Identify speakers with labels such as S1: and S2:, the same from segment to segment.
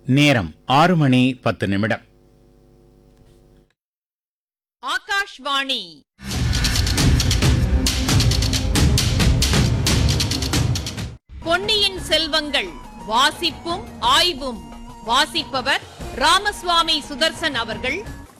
S1: நேரம் ஆறு மணி பத்து நிமிடம்
S2: ஆகாஷ்வாணி பொன்னியின் செல்வங்கள் வாசிப்பும் ஆய்வும் வாசிப்பவர் ராமசுவாமி சுதர்சன் அவர்கள்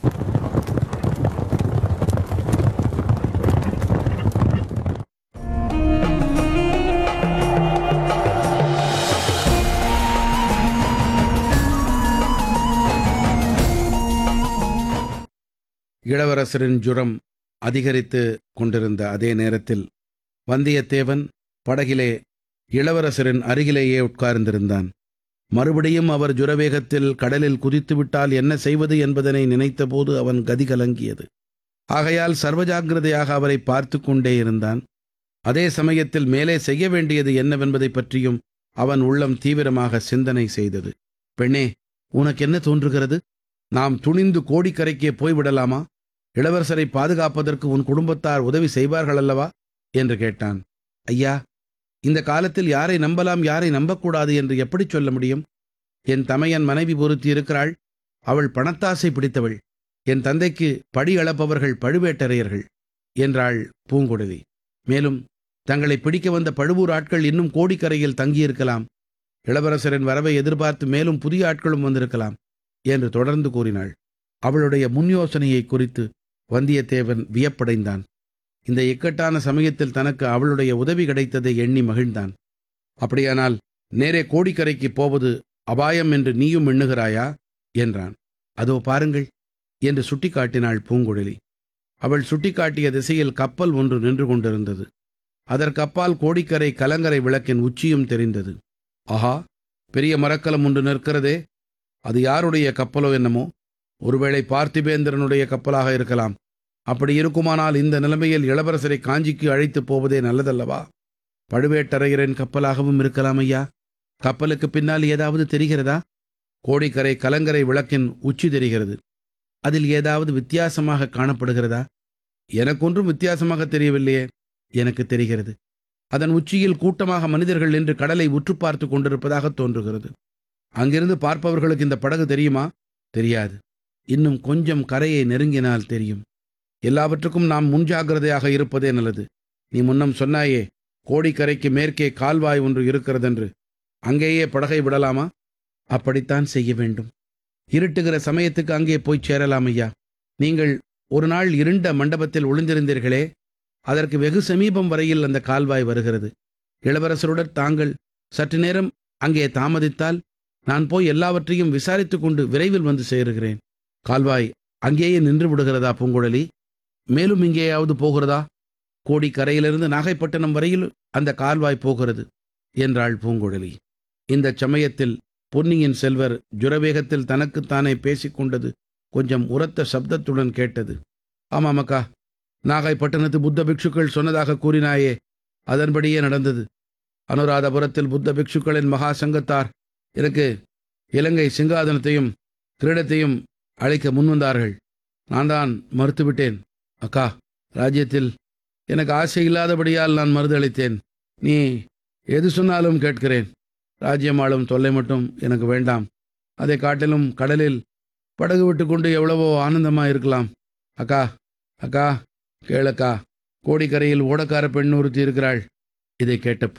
S3: இளவரசரின் ஜுரம் அதிகரித்து கொண்டிருந்த அதே நேரத்தில் வந்தியத்தேவன் படகிலே இளவரசரின் அருகிலேயே உட்கார்ந்திருந்தான் மறுபடியும் அவர் ஜுரவேகத்தில் கடலில் குதித்துவிட்டால் என்ன செய்வது என்பதனை நினைத்தபோது அவன் கதி கலங்கியது ஆகையால் சர்வஜாக்கிரதையாக அவரை பார்த்து கொண்டே இருந்தான் அதே சமயத்தில் மேலே செய்ய வேண்டியது என்னவென்பதைப் பற்றியும் அவன் உள்ளம் தீவிரமாக சிந்தனை செய்தது பெண்ணே உனக்கு என்ன தோன்றுகிறது நாம் துணிந்து கோடிக்கரைக்கே போய்விடலாமா இளவரசரை பாதுகாப்பதற்கு உன் குடும்பத்தார் உதவி செய்வார்கள் அல்லவா என்று கேட்டான் ஐயா இந்த காலத்தில் யாரை நம்பலாம் யாரை நம்பக்கூடாது என்று எப்படி சொல்ல முடியும் என் தமையன் மனைவி பொருத்தி இருக்கிறாள் அவள் பணத்தாசை பிடித்தவள் என் தந்தைக்கு படி அளப்பவர்கள் பழுவேட்டரையர்கள் என்றாள் பூங்குழலி மேலும் தங்களை பிடிக்க வந்த பழுவூர் ஆட்கள் இன்னும் கோடிக்கரையில் தங்கியிருக்கலாம் இளவரசரின் வரவை எதிர்பார்த்து மேலும் புதிய ஆட்களும் வந்திருக்கலாம் என்று தொடர்ந்து கூறினாள் அவளுடைய முன் யோசனையை குறித்து வந்தியத்தேவன் வியப்படைந்தான் இந்த இக்கட்டான சமயத்தில் தனக்கு அவளுடைய உதவி கிடைத்ததை எண்ணி மகிழ்ந்தான் அப்படியானால் நேரே கோடிக்கரைக்கு போவது அபாயம் என்று நீயும் எண்ணுகிறாயா என்றான் அதோ பாருங்கள் என்று சுட்டிக்காட்டினாள் பூங்குழலி அவள் சுட்டிக்காட்டிய திசையில் கப்பல் ஒன்று நின்று கொண்டிருந்தது அதற்கப்பால் கோடிக்கரை கலங்கரை விளக்கின் உச்சியும் தெரிந்தது ஆஹா பெரிய மரக்கலம் ஒன்று நிற்கிறதே அது யாருடைய கப்பலோ என்னமோ ஒருவேளை பார்த்திபேந்திரனுடைய கப்பலாக இருக்கலாம் அப்படி இருக்குமானால் இந்த நிலைமையில் இளவரசரை காஞ்சிக்கு அழைத்துப் போவதே நல்லதல்லவா பழுவேட்டரையரின் கப்பலாகவும் இருக்கலாம் ஐயா கப்பலுக்கு பின்னால் ஏதாவது தெரிகிறதா கோடிக்கரை கலங்கரை விளக்கின் உச்சி தெரிகிறது அதில் ஏதாவது வித்தியாசமாக காணப்படுகிறதா எனக்கொன்றும் வித்தியாசமாக தெரியவில்லையே எனக்கு தெரிகிறது அதன் உச்சியில் கூட்டமாக மனிதர்கள் நின்று கடலை உற்று பார்த்து கொண்டிருப்பதாக தோன்றுகிறது அங்கிருந்து பார்ப்பவர்களுக்கு இந்த படகு தெரியுமா தெரியாது இன்னும் கொஞ்சம் கரையை நெருங்கினால் தெரியும் எல்லாவற்றுக்கும் நாம் முன்ஜாகிரதையாக இருப்பதே நல்லது நீ முன்னம் சொன்னாயே கோடிக்கரைக்கு மேற்கே கால்வாய் ஒன்று இருக்கிறதென்று அங்கேயே படகை விடலாமா அப்படித்தான் செய்ய வேண்டும் இருட்டுகிற சமயத்துக்கு அங்கே போய் சேரலாம் ஐயா நீங்கள் ஒரு நாள் இருண்ட மண்டபத்தில் ஒளிந்திருந்தீர்களே அதற்கு வெகு சமீபம் வரையில் அந்த கால்வாய் வருகிறது இளவரசருடன் தாங்கள் சற்று நேரம் அங்கே தாமதித்தால் நான் போய் எல்லாவற்றையும் விசாரித்துக் கொண்டு விரைவில் வந்து சேருகிறேன் கால்வாய் அங்கேயே நின்று விடுகிறதா பூங்குழலி மேலும் இங்கேயாவது போகிறதா கோடிக்கரையிலிருந்து நாகைப்பட்டினம் வரையில் அந்த கால்வாய் போகிறது என்றாள் பூங்குழலி இந்தச் சமயத்தில் பொன்னியின் செல்வர் ஜுரவேகத்தில் தனக்குத்தானே பேசிக்கொண்டது கொஞ்சம் உரத்த சப்தத்துடன் கேட்டது ஆமாம் அக்கா நாகைப்பட்டினத்து புத்த பிக்ஷுக்கள் சொன்னதாக கூறினாயே அதன்படியே நடந்தது அனுராதபுரத்தில் புத்த பிக்ஷுக்களின் மகா சங்கத்தார் எனக்கு இலங்கை சிங்காதனத்தையும் கிரீடத்தையும் அளிக்க முன்வந்தார்கள் நான் தான் மறுத்துவிட்டேன் அக்கா ராஜ்யத்தில் எனக்கு ஆசை இல்லாதபடியால் நான் மறுதளித்தேன் நீ எது சொன்னாலும் கேட்கிறேன் ராஜ்யம் ஆளும் தொல்லை மட்டும் எனக்கு வேண்டாம் அதை காட்டிலும் கடலில் படகு விட்டுக்கொண்டு எவ்வளவோ ஆனந்தமா இருக்கலாம் அக்கா அக்கா கேளக்கா கோடிக்கரையில் ஓடக்கார பெண் ஒருத்தி இருக்கிறாள் இதை கேட்ட